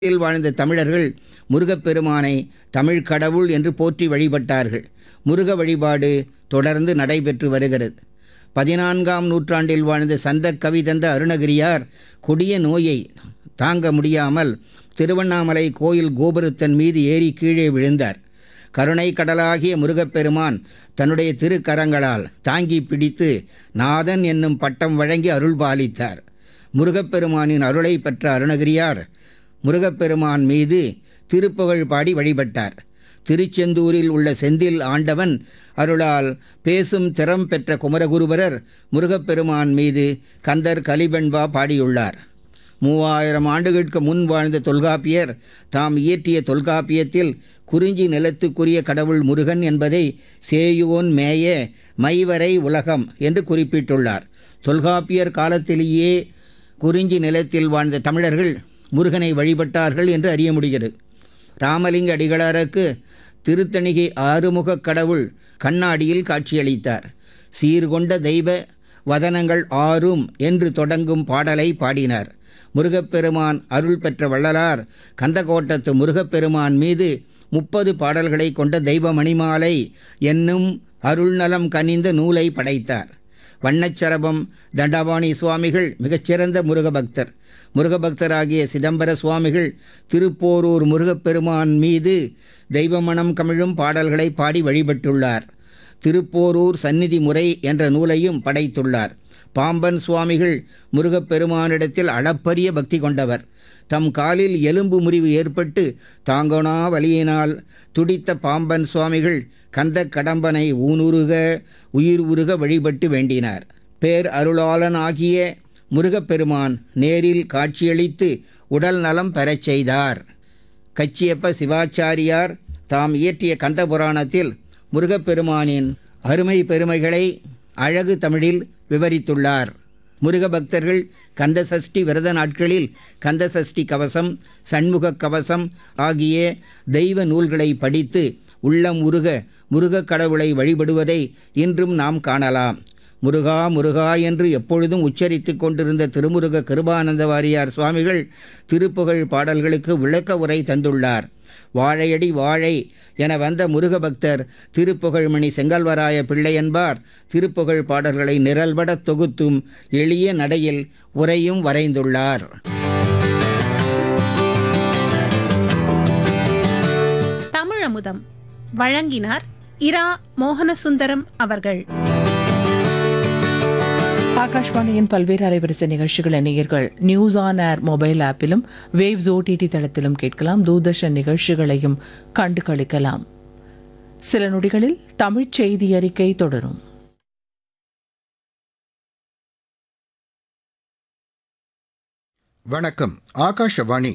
இல் வாழ்ந்த தமிழர்கள் முருகப்பெருமானை தமிழ் கடவுள் என்று போற்றி வழிபட்டார்கள் முருக வழிபாடு தொடர்ந்து நடைபெற்று வருகிறது பதினான்காம் நூற்றாண்டில் வாழ்ந்த சந்த கவி தந்த அருணகிரியார் கொடிய நோயை தாங்க முடியாமல் திருவண்ணாமலை கோயில் கோபுரத்தின் மீது ஏறி கீழே விழுந்தார் கருணை கடலாகிய முருகப்பெருமான் தன்னுடைய திருக்கரங்களால் தாங்கி பிடித்து நாதன் என்னும் பட்டம் வழங்கி அருள் பாலித்தார் முருகப்பெருமானின் அருளை பெற்ற அருணகிரியார் முருகப்பெருமான் மீது திருப்புகழ் பாடி வழிபட்டார் திருச்செந்தூரில் உள்ள செந்தில் ஆண்டவன் அருளால் பேசும் திறம் பெற்ற குமரகுருபரர் முருகப்பெருமான் மீது கந்தர் கலிபெண்பா பாடியுள்ளார் மூவாயிரம் ஆண்டுகளுக்கு முன் வாழ்ந்த தொல்காப்பியர் தாம் இயற்றிய தொல்காப்பியத்தில் குறிஞ்சி நிலத்துக்குரிய கடவுள் முருகன் என்பதை சேயோன் மேய மைவரை உலகம் என்று குறிப்பிட்டுள்ளார் தொல்காப்பியர் காலத்திலேயே குறிஞ்சி நிலத்தில் வாழ்ந்த தமிழர்கள் முருகனை வழிபட்டார்கள் என்று அறிய முடிகிறது ராமலிங்க அடிகளாருக்கு திருத்தணிகை ஆறுமுகக் கடவுள் கண்ணாடியில் காட்சியளித்தார் சீர்கொண்ட தெய்வ வதனங்கள் ஆறும் என்று தொடங்கும் பாடலை பாடினார் முருகப்பெருமான் அருள் பெற்ற வள்ளலார் கந்தக்கோட்டத்து முருகப்பெருமான் மீது முப்பது பாடல்களை கொண்ட தெய்வ மணிமாலை என்னும் அருள்நலம் கனிந்த நூலை படைத்தார் வண்ணச்சரபம் தண்டபாணி சுவாமிகள் மிகச்சிறந்த முருகபக்தர் முருகபக்தராகிய சிதம்பர சுவாமிகள் திருப்போரூர் முருகப்பெருமான் மீது தெய்வமணம் கமிழும் பாடல்களை பாடி வழிபட்டுள்ளார் திருப்போரூர் சந்நிதி முறை என்ற நூலையும் படைத்துள்ளார் பாம்பன் சுவாமிகள் முருகப்பெருமானிடத்தில் அளப்பரிய பக்தி கொண்டவர் தம் காலில் எலும்பு முறிவு ஏற்பட்டு தாங்கோனா வலியினால் துடித்த பாம்பன் சுவாமிகள் கந்த கடம்பனை ஊனுருக உயிர் உருக வழிபட்டு வேண்டினார் பேர் அருளாளன் ஆகிய முருகப்பெருமான் நேரில் காட்சியளித்து உடல் நலம் பெறச் செய்தார் கச்சியப்ப சிவாச்சாரியார் தாம் இயற்றிய கந்த புராணத்தில் முருகப்பெருமானின் அருமை பெருமைகளை அழகு தமிழில் விவரித்துள்ளார் முருக பக்தர்கள் கந்த சஷ்டி விரத நாட்களில் கந்த சஷ்டி கவசம் சண்முக கவசம் ஆகிய தெய்வ நூல்களை படித்து உள்ளம் உருக முருகக் கடவுளை வழிபடுவதை இன்றும் நாம் காணலாம் முருகா முருகா என்று எப்பொழுதும் உச்சரித்து கொண்டிருந்த திருமுருக கிருபானந்த வாரியார் சுவாமிகள் திருப்புகழ் பாடல்களுக்கு விளக்க உரை தந்துள்ளார் வாழையடி வாழை என வந்த முருக பக்தர் திருப்புகழ்மணி செங்கல்வராய பிள்ளை என்பார் திருப்புகழ் பாடல்களை நிரல்பட தொகுத்தும் எளிய நடையில் உரையும் வரைந்துள்ளார் தமிழமுதம் வழங்கினார் இரா மோகனசுந்தரம் அவர்கள் ஆகாஷ்வாணியின் பல்வேறு அலைவரிசை நிகழ்ச்சிகளை நேயர்கள் நியூஸ் ஆன் ஏர் மொபைல் ஆப்பிலும் வேவ்ஸ் ஓடிடி தளத்திலும் கேட்கலாம் தூர்தர்ஷன் நிகழ்ச்சிகளையும் கண்டு களிக்கலாம் சில நொடிகளில் தமிழ்ச் செய்தி அறிக்கை தொடரும் வணக்கம் ஆகாஷவாணி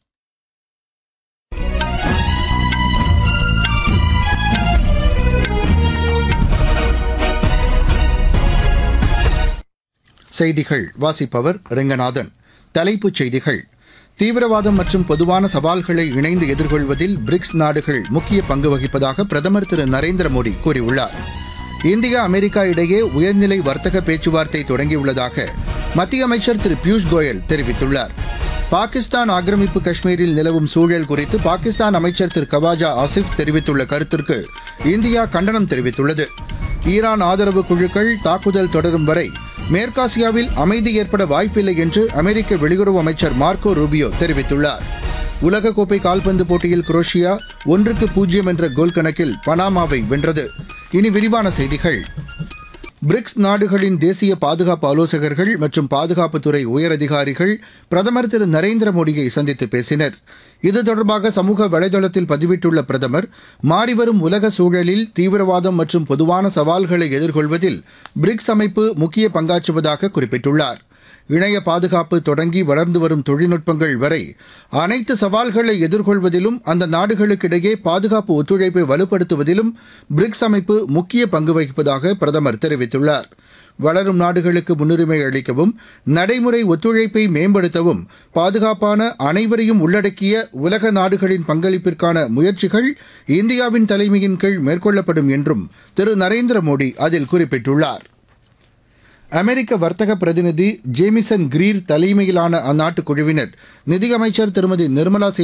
செய்திகள் வாசிப்பவர் ரெங்கநாதன் தலைப்புச் செய்திகள் தீவிரவாதம் மற்றும் பொதுவான சவால்களை இணைந்து எதிர்கொள்வதில் பிரிக்ஸ் நாடுகள் முக்கிய பங்கு வகிப்பதாக பிரதமர் திரு நரேந்திர மோடி கூறியுள்ளார் இந்தியா அமெரிக்கா இடையே உயர்நிலை வர்த்தக பேச்சுவார்த்தை தொடங்கியுள்ளதாக மத்திய அமைச்சர் திரு பியூஷ் கோயல் தெரிவித்துள்ளார் பாகிஸ்தான் ஆக்கிரமிப்பு காஷ்மீரில் நிலவும் சூழல் குறித்து பாகிஸ்தான் அமைச்சர் திரு கவாஜா ஆசிஃப் தெரிவித்துள்ள கருத்திற்கு இந்தியா கண்டனம் தெரிவித்துள்ளது ஈரான் ஆதரவு குழுக்கள் தாக்குதல் தொடரும் வரை மேற்காசியாவில் அமைதி ஏற்பட வாய்ப்பில்லை என்று அமெரிக்க வெளியுறவு அமைச்சர் மார்க்கோ ரூபியோ தெரிவித்துள்ளார் உலகக்கோப்பை கால்பந்து போட்டியில் குரோஷியா ஒன்றுக்கு பூஜ்ஜியம் என்ற கோல் கணக்கில் பனாமாவை வென்றது இனி விரிவான செய்திகள் பிரிக்ஸ் நாடுகளின் தேசிய பாதுகாப்பு ஆலோசகர்கள் மற்றும் பாதுகாப்புத்துறை உயரதிகாரிகள் பிரதமர் திரு நரேந்திர மோடியை சந்தித்து பேசினர் இது தொடர்பாக சமூக வலைதளத்தில் பதிவிட்டுள்ள பிரதமர் மாறிவரும் உலக சூழலில் தீவிரவாதம் மற்றும் பொதுவான சவால்களை எதிர்கொள்வதில் பிரிக்ஸ் அமைப்பு முக்கிய பங்காற்றுவதாக குறிப்பிட்டுள்ளார் இணைய பாதுகாப்பு தொடங்கி வளர்ந்து வரும் தொழில்நுட்பங்கள் வரை அனைத்து சவால்களை எதிர்கொள்வதிலும் அந்த நாடுகளுக்கிடையே பாதுகாப்பு ஒத்துழைப்பை வலுப்படுத்துவதிலும் பிரிக்ஸ் அமைப்பு முக்கிய பங்கு வகிப்பதாக பிரதமர் தெரிவித்துள்ளார் வளரும் நாடுகளுக்கு முன்னுரிமை அளிக்கவும் நடைமுறை ஒத்துழைப்பை மேம்படுத்தவும் பாதுகாப்பான அனைவரையும் உள்ளடக்கிய உலக நாடுகளின் பங்களிப்பிற்கான முயற்சிகள் இந்தியாவின் தலைமையின் கீழ் மேற்கொள்ளப்படும் என்றும் திரு நரேந்திர மோடி அதில் குறிப்பிட்டுள்ளார் அமெரிக்க வர்த்தக பிரதிநிதி ஜேமிசன் கிரீர் தலைமையிலான அந்நாட்டு குழுவினர் நிதியமைச்சர் திருமதி நிர்மலா சீ